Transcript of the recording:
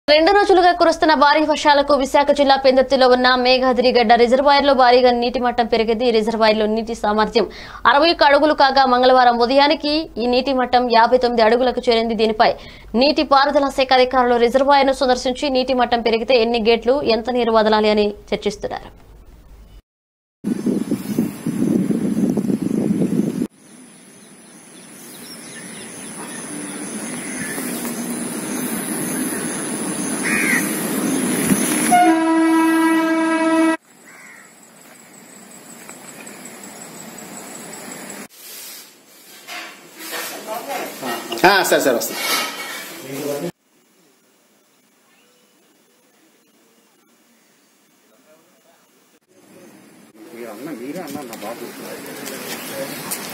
రెండు రోజులుగా కురుస్తున్న భారీ వర్షాలకు విశాఖ జిల్లా పెందుర్తిలో ఉన్న మేఘాద్రిగడ్డ రిజర్వాయర్లో భారీగా నీటి మట్టం పెరిగింది ఈ రిజర్వాయర్లో నీటి సామర్థ్యం అరవై అడుగులు కాగా మంగళవారం ఉదయానికి ఈ నీటి మట్టం యాభై తొమ్మిది అడుగులకు చేరింది దీనిపై నీటి పారుదల శాఖ అధికారులు రిజర్వాయర్ను సందర్శించి నీటి మట్టం పెరిగితే ఎన్ని గేట్లు ఎంత నీరు వదలాలి అని చర్చిస్తున్నారు ఆ, సరే సరే వస్తాను మీరు అన్న మీరే అన్న నా బాబు